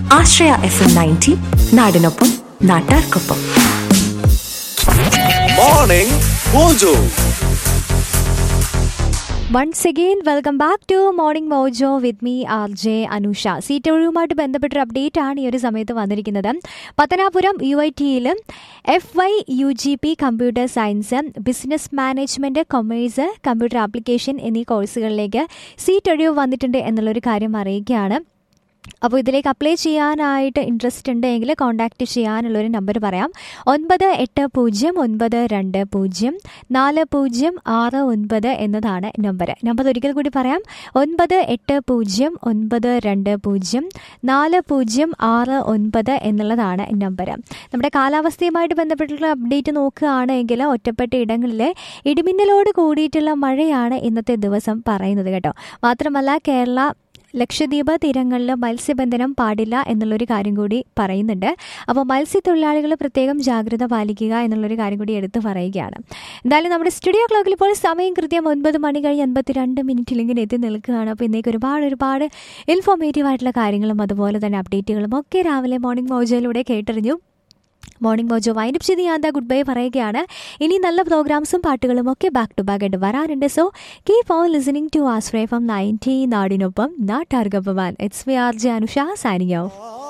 ആശ്രയ F M ninety നാടിനൊപ്പം നാട്ടാർക്കൊപ്പം morning mojo once again welcome back to morning mojo with me R J Anusha seat ഒഴിവുമായിട്ട് ബന്ധപ്പെട്ടൊരു update ആണ് ഈ ഒരു സമയത്ത് വന്നിരിക്കുന്നത് പത്തനാപുരം യു ഐ ടിയിലും F Y U G P computer science business management commerce computer application എന്നീ കോഴ്സുകളിലേക്ക് സീറ്റ് ഒഴിവ് വന്നിട്ടുണ്ട് എന്നുള്ളൊരു കാര്യം അറിയിക്കുകയാണ് അപ്പോൾ ഇതിലേക്ക് അപ്ലൈ ചെയ്യാനായിട്ട് ഇൻട്രസ്റ്റ് ഉണ്ടെങ്കിൽ കോൺടാക്റ്റ് ചെയ്യാനുള്ളൊരു നമ്പർ പറയാം ഒൻപത് എട്ട് പൂജ്യം ഒൻപത് രണ്ട് പൂജ്യം നാല് പൂജ്യം ആറ് ഒൻപത് എന്നതാണ് നമ്പർ നമ്പർ ഒരിക്കൽ കൂടി പറയാം ഒൻപത് എട്ട് പൂജ്യം ഒൻപത് രണ്ട് പൂജ്യം നാല് പൂജ്യം ആറ് ഒൻപത് എന്നുള്ളതാണ് നമ്പർ നമ്മുടെ കാലാവസ്ഥയുമായിട്ട് ബന്ധപ്പെട്ടുള്ള അപ്ഡേറ്റ് നോക്കുകയാണെങ്കിൽ ഒറ്റപ്പെട്ട ഇടങ്ങളിൽ ഇടിമിന്നലോട് കൂടിയിട്ടുള്ള മഴയാണ് ഇന്നത്തെ ദിവസം പറയുന്നത് കേട്ടോ മാത്രമല്ല കേരള ലക്ഷദ്വീപ് തീരങ്ങളിൽ മത്സ്യബന്ധനം പാടില്ല എന്നുള്ളൊരു കാര്യം കൂടി പറയുന്നുണ്ട് അപ്പോൾ മത്സ്യത്തൊഴിലാളികൾ പ്രത്യേകം ജാഗ്രത പാലിക്കുക എന്നുള്ളൊരു കാര്യം കൂടി എടുത്തു പറയുകയാണ് എന്തായാലും നമ്മുടെ സ്റ്റുഡിയോ ക്ലോക്കിൽ ഇപ്പോൾ സമയം കൃത്യം ഒൻപത് മണി കഴിഞ്ഞ് അൻപത്തിരണ്ട് മിനിറ്റിൽ ഇങ്ങനെ എത്തി നിൽക്കുകയാണ് അപ്പോൾ ഇന്നേക്ക് ഒരുപാട് ഒരുപാട് ഇൻഫോർമേറ്റീവ് ആയിട്ടുള്ള കാര്യങ്ങളും അതുപോലെ തന്നെ അപ്ഡേറ്റുകളും ഒക്കെ രാവിലെ മോർണിംഗ് മോജയിലൂടെ കേട്ടറിഞ്ഞു മോർണിംഗ് മോജോ വൈൻഡപ്പ് ചെയ്ത് ഞാൻ എന്താ ഗുഡ് ബൈ പറയുകയാണ് ഇനി നല്ല പ്രോഗ്രാംസും പാട്ടുകളും ഒക്കെ ബാക്ക് ടു ബാക്ക് ആയിട്ട് വരാറുണ്ട് so keep on listening to astray from ninety നാടിനൊപ്പം നാട്ടാർഗപ്പമാൻ it's V R J Anusha signing of